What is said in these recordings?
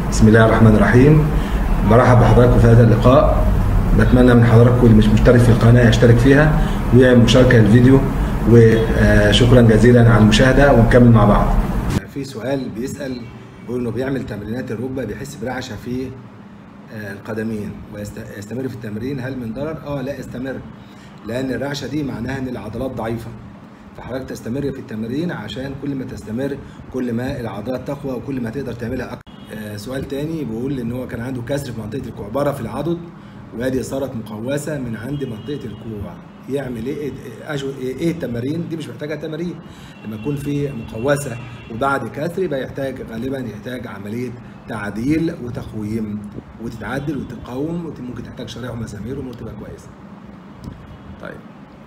بسم الله الرحمن الرحيم برحب بحضراتكم في هذا اللقاء بتمنى من حضراتكم اللي مش مشترك في القناه يشترك فيها ويعمل مشاركه للفيديو وشكرا جزيلا على المشاهده ونكمل مع بعض. في سؤال بيسال بيقول انه بيعمل تمرينات الركبه بيحس برعشه في القدمين ويستمر في التمرين هل من ضرر؟ اه لا استمر لان الرعشه دي معناها ان العضلات ضعيفه فحضرتك تستمر في التمرين عشان كل ما تستمر كل ما العضلات تقوى وكل ما تقدر تعملها اكتر. آه سؤال تاني بيقول ان هو كان عنده كسر في منطقه الكعبره في العضد وادي صارت مقوسه من عند منطقه الكوع يعمل ايه ايه التمارين دي مش محتاجه تمارين لما يكون في مقوسه وبعد كسر يبقى يحتاج غالبا يحتاج عمليه تعديل وتقويم وتتعدل وتقوم وممكن تحتاج شرايح ومسامير والامور تبقى كويسه. طيب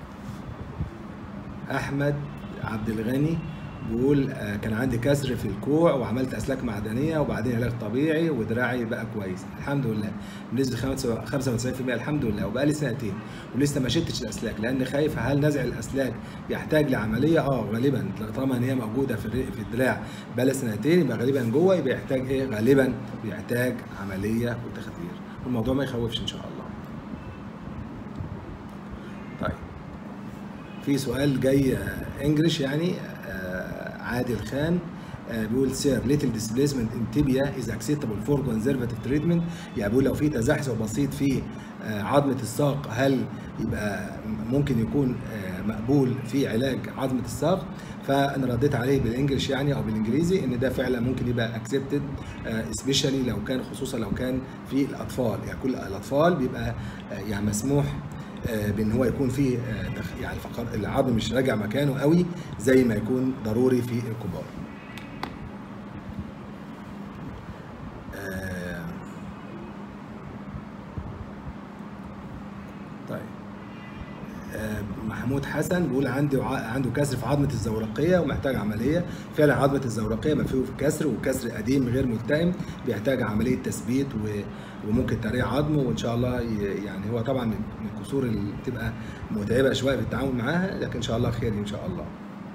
احمد عبد الغني بيقول كان عندي كسر في الكوع وعملت اسلاك معدنيه وبعدين علاج طبيعي ودراعي بقى كويس الحمد لله بنسبه 95% الحمد لله وبقى لي سنتين ولسه ما شدتش الاسلاك لان خايف هل نزع الاسلاك يحتاج لعمليه اه غالبا طالما ان هي موجوده في في الدراع بقى لها سنتين يبقى غالبا جوه يبقى يحتاج ايه غالبا بيحتاج عمليه وتخدير والموضوع ما يخوفش ان شاء الله طيب في سؤال جاي انجلش يعني عادل خان بيقول سير ليتل ديسبيسمنت ان تيبيا از اكسبتبل فور كونزرفاتيف تريتمنت يعني بيقول لو في تزحزح بسيط في عظمه الساق هل يبقى ممكن يكون مقبول في علاج عظمه الساق فانا رديت عليه بالانجلش يعني او بالانجليزي ان ده فعلا ممكن يبقى اكسبتد سبيشالي لو كان خصوصا لو كان في الاطفال يعني كل الاطفال بيبقى يعني مسموح بان هو يكون فيه يعني الفقر العظم مش راجع مكانه قوي زي ما يكون ضروري في الكبار. طيب محمود حسن بيقول عندي عنده كسر في عظمه الزورقيه ومحتاج عمليه فعلا عظمه الزورقيه ما فيه كسر وكسر قديم غير ملتئم بيحتاج عمليه تثبيت وممكن تريع عظمه وان شاء الله يعني هو طبعا من الكسور اللي بتبقى متعبه شويه في التعامل معاها لكن ان شاء الله خير ان شاء الله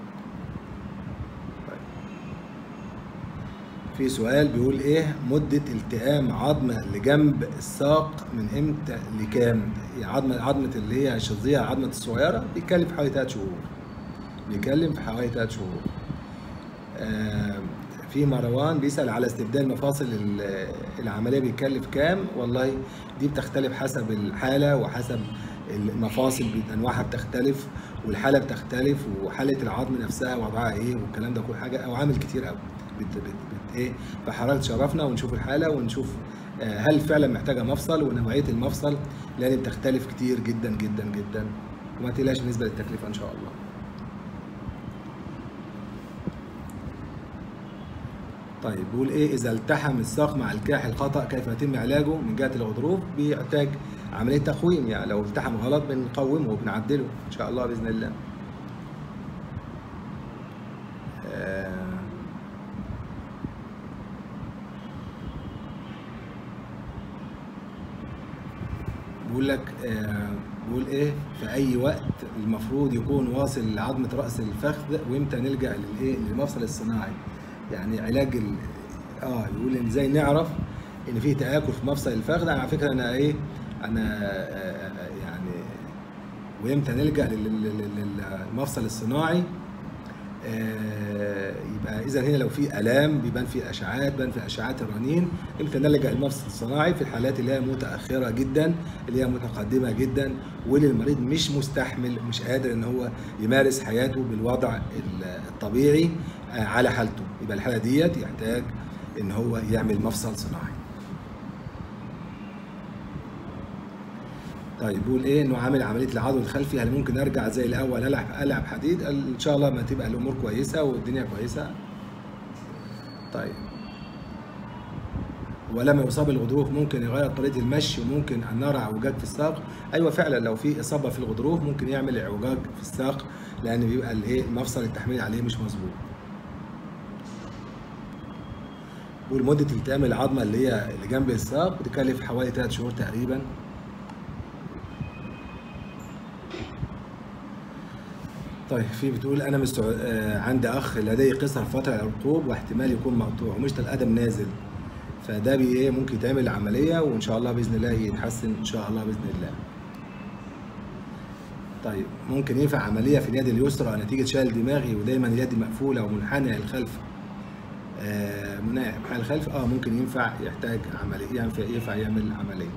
في سؤال بيقول ايه مدة التئام عظمة لجنب الساق من امتى لكام؟ عظمة عظمة اللي هي الشظية عظمة الصغيرة بيتكلم في حوالي 3 شهور. بيتكلم في حوالي 3 شهور. آه في مروان بيسأل على استبدال مفاصل العملية بيتكلف كام؟ والله دي بتختلف حسب الحالة وحسب المفاصل انواعها بتختلف والحالة بتختلف وحالة العظم نفسها وضعها ايه والكلام ده كل حاجة او عامل كتير قوي. بت بت بت ايه فحضرتك تشرفنا ونشوف الحاله ونشوف هل فعلا محتاجه مفصل ونوعيه المفصل لان بتختلف كتير جدا جدا جدا وما تقلقش بالنسبه للتكلفه ان شاء الله. طيب بيقول ايه اذا التحم الساق مع الكاح الخطا كيف يتم علاجه من جهه الغضروف بيحتاج عمليه تقويم يعني لو التحم غلط بنقومه وبنعدله ان شاء الله باذن الله. آه بيقول لك آه بيقول ايه في اي وقت المفروض يكون واصل لعظمه راس الفخذ وامتى نلجا للايه للمفصل الصناعي يعني علاج ال... اه يقول ان ازاي نعرف ان في تاكل في مفصل الفخذ على فكره انا ايه انا آه يعني وامتى نلجا للمفصل الصناعي آه يبقى اذا هنا لو في الام بيبان في اشعاعات بيبان في اشعاعات الرنين امتى نلجا للمفصل الصناعي في الحالات اللي هي متاخره جدا اللي هي متقدمه جدا واللي المريض مش مستحمل مش قادر ان هو يمارس حياته بالوضع الطبيعي على حالته يبقى الحاله ديت يحتاج ان هو يعمل مفصل صناعي طيب بيقول ايه انه عامل عمليه العضو الخلفي هل ممكن ارجع زي الاول العب العب حديد ان شاء الله ما تبقى الامور كويسه والدنيا كويسه طيب ولما يصاب الغضروف ممكن يغير طريقه المشي وممكن ان نرى اعوجاج في الساق ايوه فعلا لو في اصابه في الغضروف ممكن يعمل اعوجاج في الساق لان بيبقى الايه مفصل التحميل عليه مش مظبوط والمدة التئام العظمة اللي هي اللي جنب الساق بتكلف حوالي 3 شهور تقريبا طيب في بتقول انا مستع... آه عندي اخ لديه قصر فتره العقوب واحتمال يكون مقطوع ومشط القدم نازل فده بي ايه ممكن يتعمل عمليه وان شاء الله باذن الله يتحسن ان شاء الله باذن الله طيب ممكن ينفع عمليه في اليد اليسرى نتيجه شلل دماغي ودايما اليد مقفوله ومنحنيه للخلف آه منحنيه للخلف اه ممكن ينفع يحتاج عمليه ينفع ينفع يعمل عمليه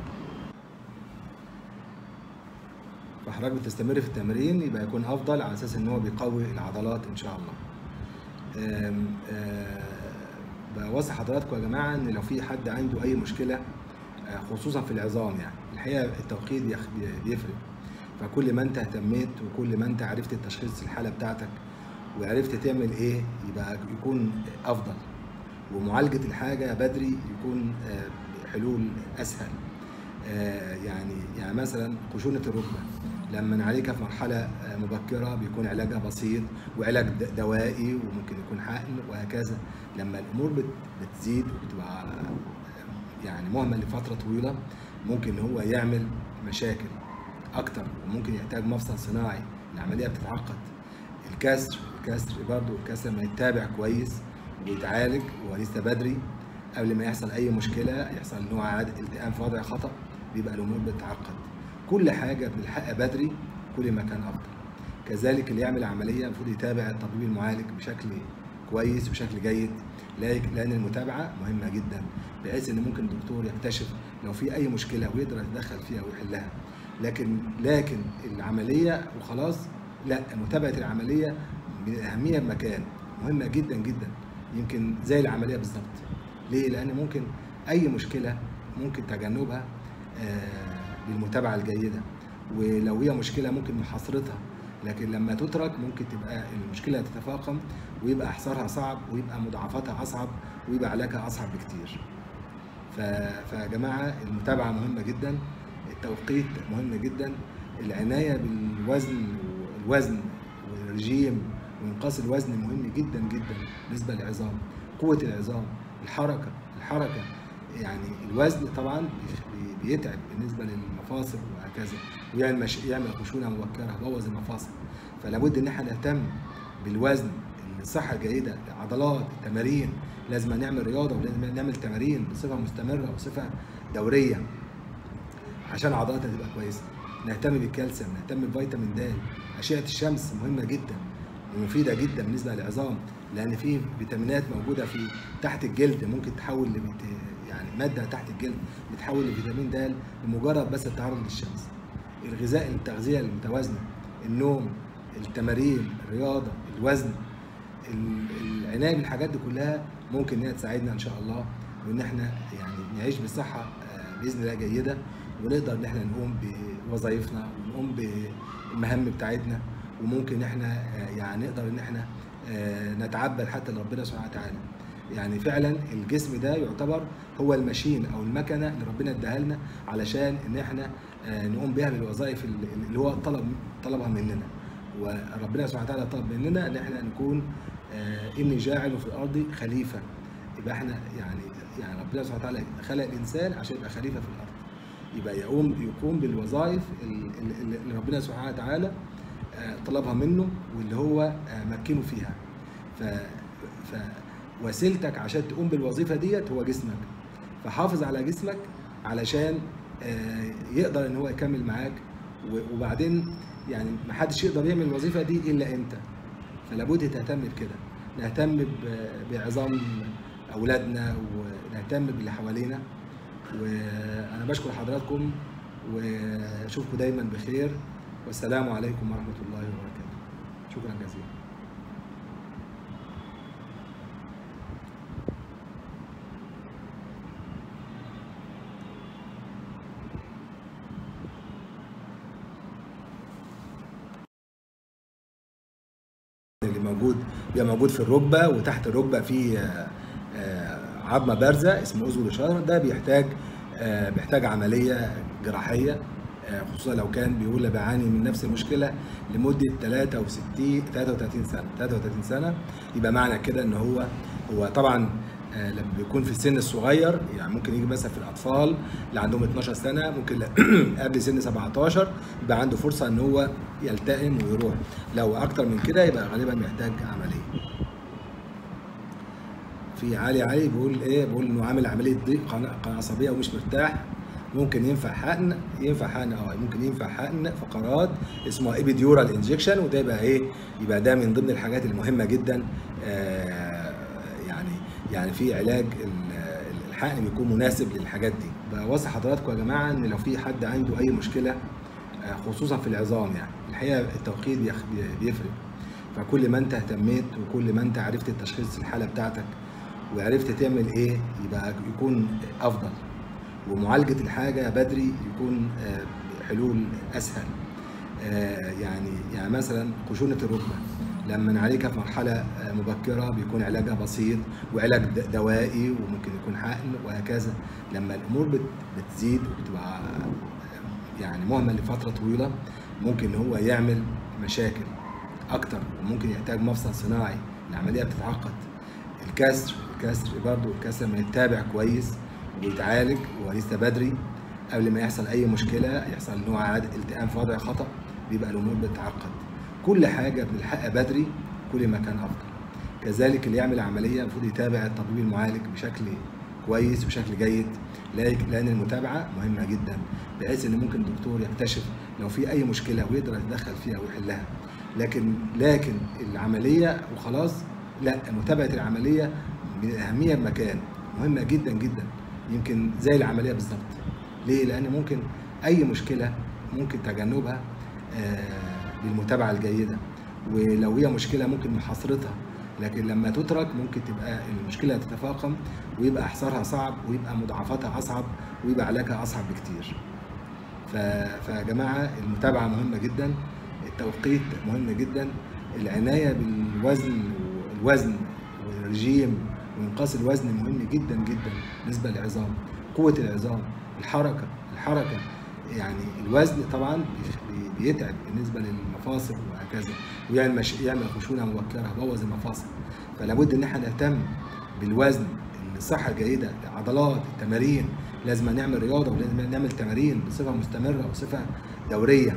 فحضرتك بتستمر في التمرين يبقى يكون افضل على اساس ان هو بيقوي العضلات ان شاء الله آم آم بوصي حضراتكم يا جماعه ان لو في حد عنده اي مشكله خصوصا في العظام يعني الحقيقه التوقيت بيفرق فكل ما انت اهتميت وكل ما انت عرفت تشخيص الحاله بتاعتك وعرفت تعمل ايه يبقى يكون افضل ومعالجه الحاجه بدري يكون حلول اسهل يعني يعني مثلا خشونه الركبه لما نعالجها في مرحله مبكره بيكون علاجها بسيط وعلاج دوائي وممكن يكون حقن وهكذا لما الامور بتزيد وبتبقى يعني مهمل لفتره طويله ممكن هو يعمل مشاكل اكتر وممكن يحتاج مفصل صناعي العمليه بتتعقد الكسر الكسر برضه الكسر لما يتابع كويس ويتعالج ولسه بدري قبل ما يحصل اي مشكله يحصل نوع التئام في وضع خطا بيبقى الامور بتتعقد كل حاجه بنلحقها بدري كل ما كان افضل كذلك اللي يعمل عمليه المفروض يتابع الطبيب المعالج بشكل كويس وبشكل جيد لان المتابعه مهمه جدا بحيث ان ممكن الدكتور يكتشف لو في اي مشكله ويقدر يتدخل فيها ويحلها لكن لكن العمليه وخلاص لا متابعه العمليه من الاهميه بمكان مهمه جدا جدا يمكن زي العمليه بالظبط ليه لان ممكن اي مشكله ممكن تجنبها بالمتابعه الجيده ولو هي مشكله ممكن محاصرتها لكن لما تترك ممكن تبقى المشكله تتفاقم ويبقى احصارها صعب ويبقى مضاعفاتها اصعب ويبقى علاجها اصعب بكتير فيا جماعه المتابعه مهمه جدا التوقيت مهم جدا العنايه بالوزن والوزن والرجيم وانقاص الوزن مهم جدا جدا بالنسبه للعظام قوه العظام الحركه الحركه يعني الوزن طبعا بيتعب بالنسبه للمفاصل وهكذا ويعمل مش... يعمل خشونه مبكره يبوظ المفاصل فلا بد ان احنا نهتم بالوزن الصحه الجيده العضلات التمارين لازم نعمل رياضه ولازم نعمل تمارين بصفه مستمره وصفه دوريه عشان عضلاتنا تبقى كويسه نهتم بالكالسيوم نهتم بفيتامين د اشعه الشمس مهمه جدا ومفيده جدا بالنسبه للعظام لان في فيتامينات موجوده في تحت الجلد ممكن تحول لبت... يعني ماده تحت الجلد بتحول لفيتامين د لمجرد بس التعرض للشمس الغذاء التغذيه المتوازنه النوم التمارين الرياضه الوزن العنايه بالحاجات دي كلها ممكن انها تساعدنا ان شاء الله وان احنا يعني نعيش بصحه باذن الله جيده ونقدر ان احنا نقوم بوظائفنا ونقوم بالمهام بتاعتنا وممكن احنا يعني نقدر ان احنا نتعبد حتى لربنا سبحانه وتعالى يعني فعلا الجسم ده يعتبر هو الماشين او المكنه اللي ربنا اداها لنا علشان ان احنا نقوم بها بالوظائف اللي هو طلب طلبها مننا وربنا سبحانه وتعالى طلب مننا ان احنا نكون اني جاعل في الارض خليفه يبقى احنا يعني يعني ربنا سبحانه وتعالى خلق الانسان عشان يبقى خليفه في الارض يبقى يقوم يقوم بالوظائف اللي ربنا سبحانه وتعالى طلبها منه واللي هو مكنه فيها ف فوسيلتك عشان تقوم بالوظيفه ديت هو جسمك فحافظ على جسمك علشان يقدر ان هو يكمل معاك وبعدين يعني ما حدش يقدر يعمل الوظيفه دي الا انت فلا بد تهتم بكده نهتم بعظام اولادنا ونهتم باللي حوالينا وانا بشكر حضراتكم واشوفكم دايما بخير والسلام عليكم ورحمه الله وبركاته شكرا جزيلا اللي موجود بيبقى موجود في الركبه وتحت الركبه في عظمه بارزه اسمه اذن الاشاره ده بيحتاج بيحتاج عمليه جراحيه خصوصا لو كان بيقول بعاني من نفس المشكله لمده 63 33 سنه 33 سنه يبقى معنى كده ان هو هو طبعا لما بيكون في السن الصغير يعني ممكن يجي مثلا في الاطفال اللي عندهم 12 سنه ممكن قبل سن 17 يبقى عنده فرصه ان هو يلتئم ويروح لو اكتر من كده يبقى غالبا محتاج عمليه في علي علي بيقول ايه بيقول انه عامل عمليه ضيق قناه قناة عصبيه ومش مرتاح ممكن ينفع حقن ينفع حقن اه ممكن ينفع حقن فقرات اسمها ايبيديورال انجكشن وده يبقى ايه يبقى ده من ضمن الحاجات المهمه جدا آه يعني يعني في علاج ال- الحقن بيكون مناسب للحاجات دي بوصي حضراتكم يا جماعه ان لو في حد عنده اي مشكله آه، خصوصا في العظام يعني الحقيقه التوقيت بيخ- بيفرق فكل ما انت اهتميت وكل ما انت عرفت تشخيص الحاله بتاعتك وعرفت تعمل ايه يبقى يكون افضل ومعالجه الحاجه بدري يكون آه، حلول اسهل آه، يعني يعني مثلا خشونه الركبه لما نعالجها في مرحله آه، مبكره بيكون علاجها بسيط وعلاج د- دوائي وممكن يكون حقن وهكذا لما الامور بت- بتزيد وبتبقى آه، يعني مهمل لفتره طويله ممكن هو يعمل مشاكل اكتر وممكن يحتاج مفصل صناعي العمليه بتتعقد الكسر الكسر برضه الكسر لما يتابع كويس ويتعالج ولسه بدري قبل ما يحصل اي مشكله يحصل نوع عاد التئام في وضع خطا بيبقى الامور بتتعقد كل حاجه بنلحقها بدري كل ما كان افضل كذلك اللي يعمل عمليه المفروض يتابع الطبيب المعالج بشكل كويس وشكل جيد لأن- لان المتابعه مهمه جدا بحيث ان ممكن الدكتور يكتشف لو في اي مشكله ويقدر يتدخل فيها ويحلها لكن لكن العمليه وخلاص لا متابعه العمليه من الاهميه بمكان مهمه جدا جدا يمكن زي العمليه بالظبط ليه لان ممكن اي مشكله ممكن تجنبها آه، بالمتابعه الجيده ولو هي مشكله ممكن محاصرتها لكن لما تترك ممكن تبقى المشكله تتفاقم ويبقى احصارها صعب ويبقى مضاعفاتها اصعب ويبقى علاجها اصعب بكتير ف- فيا جماعه المتابعه مهمه جدا التوقيت مهم جدا العنايه بالوزن والوزن والرجيم وانقاص الوزن مهم جدا جدا بالنسبه للعظام قوه العظام الحركه الحركه يعني الوزن طبعا بي- بيتعب بالنسبه للمفاصل وهكذا ويعمل مش... يعمل خشونه مبكره يبوظ المفاصل فلا بد ان احنا نهتم بالوزن الصحه الجيده العضلات التمارين لازم نعمل رياضه ولازم نعمل تمارين بصفه مستمره وصفه دوريه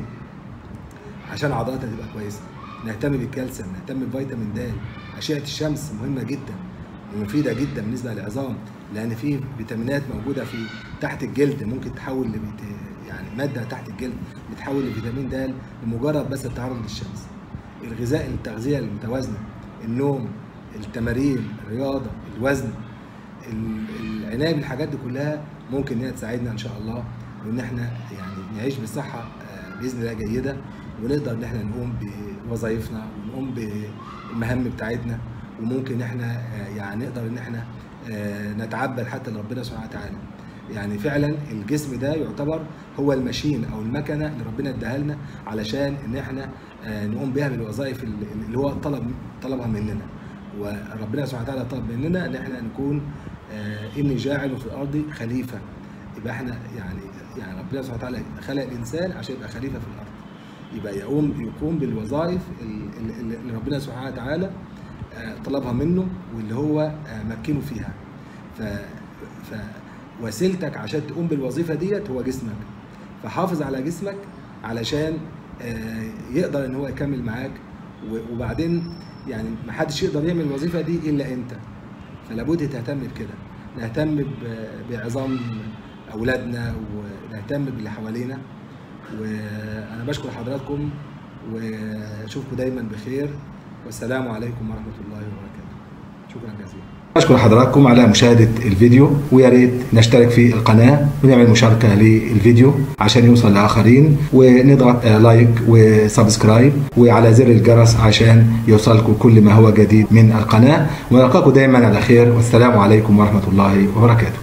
عشان عضلاتنا تبقى كويسه نهتم بالكالسيوم نهتم بفيتامين د اشعه الشمس مهمه جدا ومفيده جدا بالنسبه للعظام لان في فيتامينات موجوده في تحت الجلد ممكن تحول لبت... يعني ماده تحت الجلد بتحول لفيتامين د لمجرد بس التعرض للشمس الغذاء التغذيه المتوازنه النوم التمارين الرياضه الوزن ال- العنايه بالحاجات دي كلها ممكن انها تساعدنا ان شاء الله وان احنا يعني نعيش بصحه آه، باذن الله جيده ونقدر ان احنا نقوم بوظائفنا ونقوم بالمهام بتاعتنا وممكن احنا آه، يعني نقدر ان احنا آه، نتعبد حتى لربنا سبحانه وتعالى يعني فعلا الجسم ده يعتبر هو الماشين او المكنه اللي ربنا اداها لنا علشان ان احنا آه، نقوم بها بالوظائف اللي اللي هو طلب طلبها مننا وربنا سبحانه وتعالى طلب مننا ان احنا نكون آه، اني جاعل في الارض خليفه يبقى احنا يعني يعني ربنا سبحانه وتعالى خلق الانسان عشان يبقى خليفه في الارض يبقى يقوم يقوم بالوظائف ال- ال- اللي ربنا سبحانه وتعالى آه، طلبها منه واللي هو آه، مكنه فيها ف ف وسيلتك عشان تقوم بالوظيفه ديت هو جسمك فحافظ على جسمك علشان آه، يقدر ان هو يكمل معاك و- وبعدين يعني ما حدش يقدر يعمل الوظيفه دي الا انت فلا بد تهتم بكده نهتم ب- بعظام اولادنا ونهتم باللي حوالينا وانا بشكر حضراتكم واشوفكم دايما بخير والسلام عليكم ورحمه الله وبركاته شكرا جزيلا أشكر حضراتكم على مشاهدة الفيديو ويا ريت نشترك في القناة ونعمل مشاركة للفيديو عشان يوصل لآخرين ونضغط آه، لايك وسبسكرايب وعلى زر الجرس عشان يوصلكم كل ما هو جديد من القناة ونلقاكم دايما على خير والسلام عليكم ورحمة الله وبركاته